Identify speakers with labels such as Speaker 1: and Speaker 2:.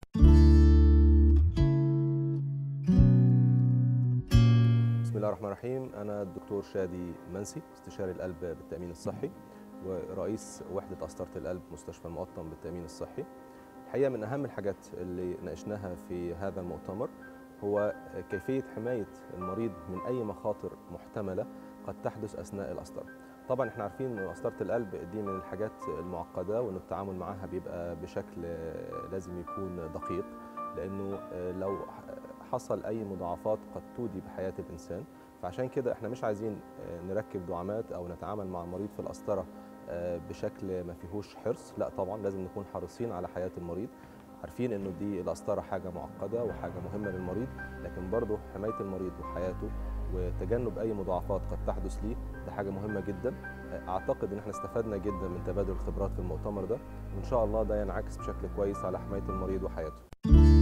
Speaker 1: بسم الله الرحمن الرحيم أنا الدكتور شادي منسي استشاري القلب بالتأمين الصحي ورئيس وحدة قسطرة القلب مستشفى المقطم بالتأمين الصحي الحقيقة من أهم الحاجات اللي ناقشناها في هذا المؤتمر هو كيفية حماية المريض من أي مخاطر محتملة قد تحدث أثناء القسطرة طبعا احنا عارفين ان قسطره القلب دي من الحاجات المعقده وان التعامل معاها بيبقى بشكل لازم يكون دقيق لانه لو حصل اي مضاعفات قد تودي بحياه الانسان فعشان كده احنا مش عايزين نركب دعامات او نتعامل مع المريض في القسطره بشكل ما فيهوش حرص لا طبعا لازم نكون حريصين على حياه المريض عارفين انه دي القسطره حاجه معقده وحاجه مهمه للمريض لكن برضه حمايه المريض وحياته وتجنب اي مضاعفات قد تحدث ليه ده حاجه مهمه جدا اعتقد ان احنا استفدنا جدا من تبادل الخبرات في المؤتمر ده وان شاء الله ده ينعكس بشكل كويس على حمايه المريض وحياته